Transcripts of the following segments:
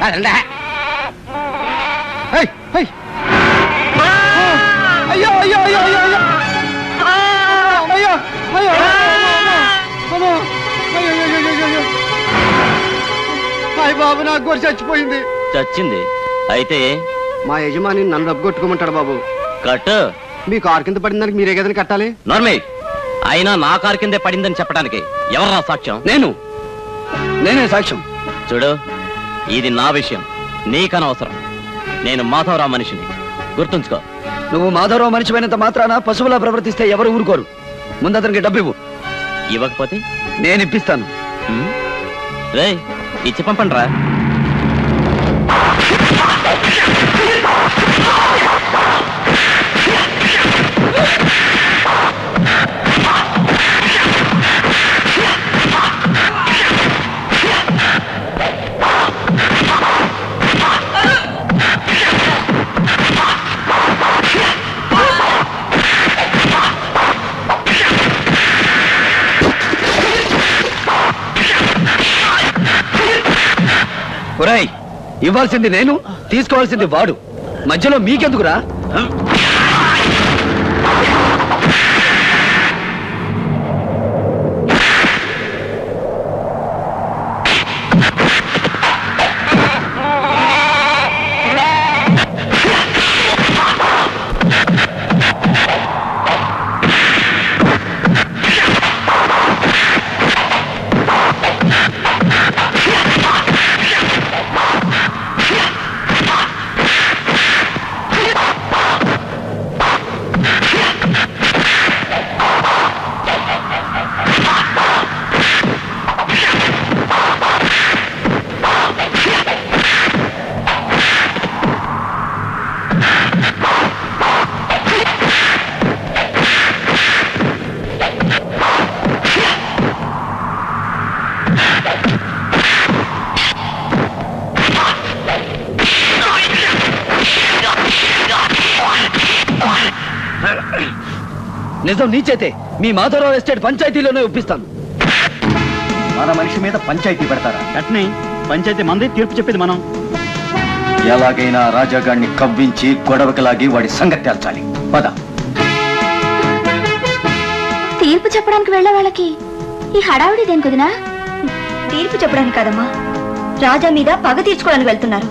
అదండా. ఏయ్, ఏయ్. అయ్యో అయ్యో అయ్యో అయ్యో అయ్యో అయ్యో అయ్యో అమ్మో. అయ్యో అయ్యో అయ్యో అయ్యో హాయ్ బాబు నాకు గొరి చచ్చిపోయింది చచ్చింది అయితే మా యజమాని నన్ను డబ్బు కొట్టుకోమంటాడు బాబు కట్టు మీ కారు కింద పడిన దానికి మీరే కదని కట్టాలి నార్మే అయినా నా కారు కిందే పడిందని చెప్పడానికి ఎవర్రా సాక్ష్యం నేను నేనే సాక్ష్యం చూడు ఇది నా విషయం నీకనవసరం నేను మాధవరావు మనిషిని గుర్తుంచుకో నువ్వు మాధవరావు మనిషిపోయినంత మాత్రాన పశువులా ప్రవర్తిస్తే ఎవరు ఊరుకోరు ముందు అతనికి డబ్బు ఇవ్వు ఇవ్వకపోతే నేను ఇప్పిస్తాను రే ఇచ్చి పంపండి రా ఒరేయ్ ఇవ్వాల్సింది నేను తీసుకోవాల్సింది వాడు మధ్యలో మీకెందుకురా నిజం నీ చేతే మీ మాధవరావు ఎస్టేట్ పంచాయతీలోనే ఒప్పిస్తాను మన మనిషి మీద పంచాయతీ పెడతారా అట్నే పంచాయతీ మంది తీర్పు చెప్పేది మనం ఎలాగైనా రాజాగాడిని కవ్వించి గొడవకి లాగి వాడి సంగతి తేల్చాలి పద తీర్పు చెప్పడానికి వెళ్ళే వాళ్ళకి ఈ హడావిడి దేని కుదినా తీర్పు చెప్పడానికి కాదమ్మా రాజా మీద పగ తీర్చుకోవడానికి వెళ్తున్నారు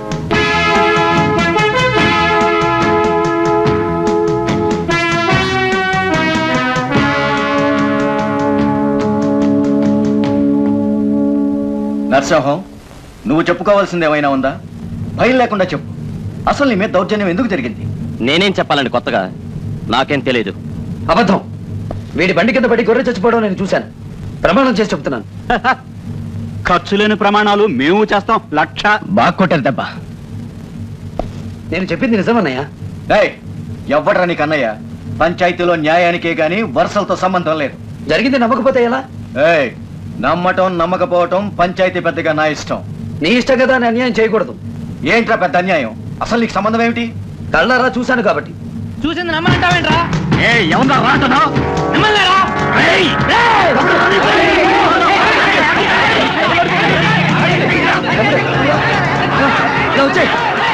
నరసింహం నువ్వు చెప్పుకోవాల్సింది ఏమైనా ఉందా భయం లేకుండా చెప్పు అసలు నీ మీద దౌర్జన్యం ఎందుకు జరిగింది నేనేం చెప్పాలండి కొత్తగా నాకేం తెలియదు అబద్ధం వీడి బండి కింద పడి గొర్రె చచ్చిపోవడం నేను చూశాను ప్రమాణం చేసి చెప్తున్నాను ఖర్చు లేని ప్రమాణాలు మేము చేస్తాం లక్ష బాగా కొట్టారు దెబ్బ నేను చెప్పింది నిజమన్నయ్య ఏయ్ ఎవ్వడ్రా నీకు అన్నయ్య పంచాయతీలో న్యాయానికే గాని వరుసలతో సంబంధం లేదు జరిగింది నమ్మకపోతే ఎలా ఏయ్ నమ్మటం నమ్మకపోవటం పంచాయతీ పెద్దగా నా ఇష్టం నీ ఇష్టం కదా అని అన్యాయం చేయకూడదు ఏంట్రా పెద్ద అన్యాయం అసలు నీకు సంబంధం ఏమిటి కళ్ళారా చూశాను కాబట్టి చూసింది నమ్మంటావేంట్రా ఏ ఎవరా రాటనా ఇలా వచ్చేయ్.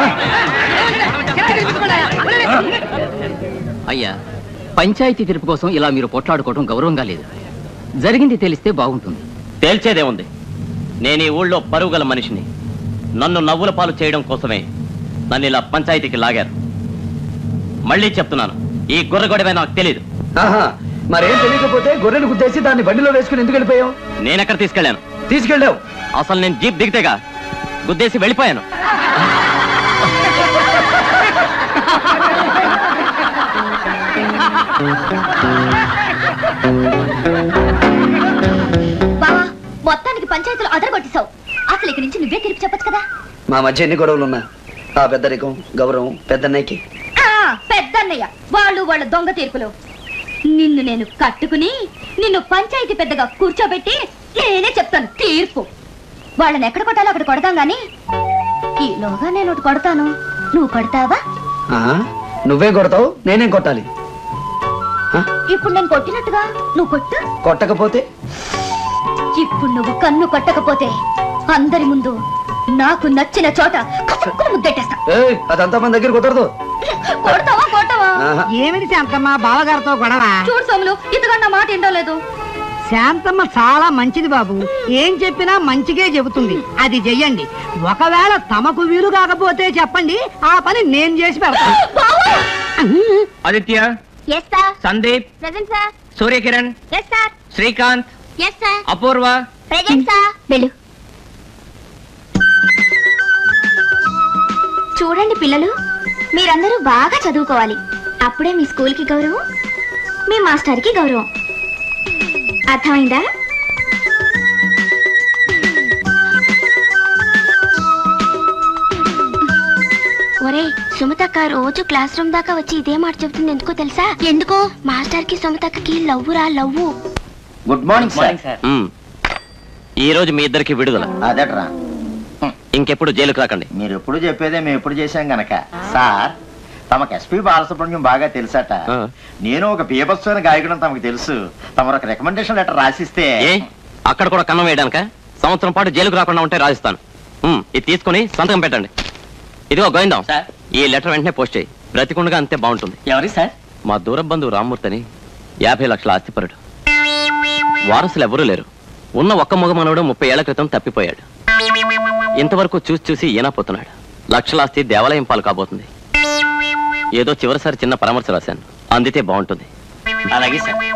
అయ్యా పంచాయతీ తీర్పు కోసం ఇలా మీరు పోట్లాడుకోవడం గౌరవంగా లేదు జరిగింది తెలిస్తే బాగుంటుంది తేల్చేదేముంది నేను ఈ ఊళ్ళో పరుగుగల మనిషిని నన్ను నవ్వుల పాలు చేయడం కోసమే నన్ను ఇలా పంచాయతీకి లాగారు మళ్ళీ చెప్తున్నాను ఈ గుర్రగొడవే నాకు తెలియదు ఆహా మరేం తెలియకపోతే గొర్రెను గుద్దేసి దాన్ని బండిలో వేసుకుని ఎందుకు వెళ్ళిపోయావు నేనెక్కడ తీసుకెళ్ళాను తీసుకెళ్ళావు అసలు నేను జీప్ దిగితేగా గుద్దేసి వెళ్ళిపోయాను బావా మొత్తానికి పంచాయతీలు అదరగొట్టేశావు అసలు ఇక్కడి నుంచి నువ్వే తీర్పు చెప్పొచ్చు కదా మా మధ్య ఎన్ని గొడవలున్నా ఆ పెద్దరికం గౌరవం పెద్దన్నయ్యకి ఆ, పెద్దన్నయ్య వాళ్ళు వాళ్ళ దొంగ తీర్పులు నిన్ను నేను కట్టుకుని నిన్ను పంచాయతీ పెద్దగా కూర్చోబెట్టి నేనే చెప్తాను తీర్పు వాళ్ళని ఎక్కడ కొట్టాలో అక్కడ కొడతాం గాని ఈలోగా నేను ఒకటి కొడతాను నువ్వు కొడతావా ఆ, నువ్వే కొడతావు నేనేం కొట్టాలి ఆ, ఇప్పుడు నేను కొట్టినట్టుగా నువ్వు కొట్టు కొట్టకపోతే ఇప్పుడు నువ్వు కన్ను కొట్టకపోతే అందరి ముందు నాకు నచ్చిన చోట కసుక్కుని ముద్దెట్టేస్తా ఏయ్ అదంతా మన దగ్గర కుదరదు కొడతావా కొట్టవా ఆహా. ఏమిటి శాంతమ్మ బావగారితో గొడవ చూడు సోములు ఇంతకన్నా మాట ఏంటో లేదు శాంతమ్మ చాలా మంచిది బాబు ఏం చెప్పినా మంచిగే చెబుతుంది అది చెయ్యండి ఒకవేళ తమకు వీలు కాకపోతే చెప్పండి ఆ పని నేను చేసి పెడతాను Aditya yes sir Sandeep present sir Suryakiran yes sir Srikanth yes sir Apoorva present sir వెళ్ళు చూడండి పిల్లలు మీరందరూ బాగా చదువుకోవాలి అప్పుడే మీ స్కూల్కి గౌరవం మీ మాస్టర్కి గౌరవం అర్థమైందా ఒరే సుమతక్క రోజు క్లాస్ రూమ్ దాకా వచ్చి ఇదే మాట చెబుతుంది ఎందుకో తెలుసా ఎందుకో మాస్టర్ కి సుమతక్కకి లవ్వురా లవ్వు గుడ్ మార్నింగ్ సార్ మ్మ్. ఈ రోజు మీ ఇద్దరికి విడుదల అదట్రా ఇంకెప్పుడు జైలుకు రాకండి మీరు ఎప్పుడు చెప్పేదే మేము ఎప్పుడు చేశాం గనక సార్ తమకు ఎస్పి బాలసుబ్రహ్మణ్యం బాగా తెలుసట ఆ. నేను ఒక బీభత్సమైన గాయకుడు తమకు తెలుసు తమరు ఒక రికమెండేషన్ లెటర్ రాసిస్తే ఏ అక్కడ కూడా కన్నం వేయడానిక సంవత్సరం పాటు జైలుకు రాకుండా ఉంటే రాజిస్తాను మ్మ్. ఇది తీసుకుని సంతకం పెట్టండి ఇదిగో గోవిందం ఈ లెటర్ వెంటనే పోస్ట్ చేయి బ్రతికుండగా అంతే బాగుంటుంది ఎవరి సార్ మా దూర బంధువు రామ్మూర్తిని యాభై లక్షల ఆస్తిపరుడు వారసులు ఎవరూ లేరు ఉన్న ఒక్క మగ మనవడు ముప్పై ఏళ్ల క్రితం తప్పిపోయాడు ఇంతవరకు చూసి చూసి ఈనాపోతున్నాడు లక్షల ఆస్తి దేవాలయం పాలు కాబోతుంది ఏదో చివరిసారి చిన్న పరామర్శ రాశాను అందితే బాగుంటుంది అలాగే సార్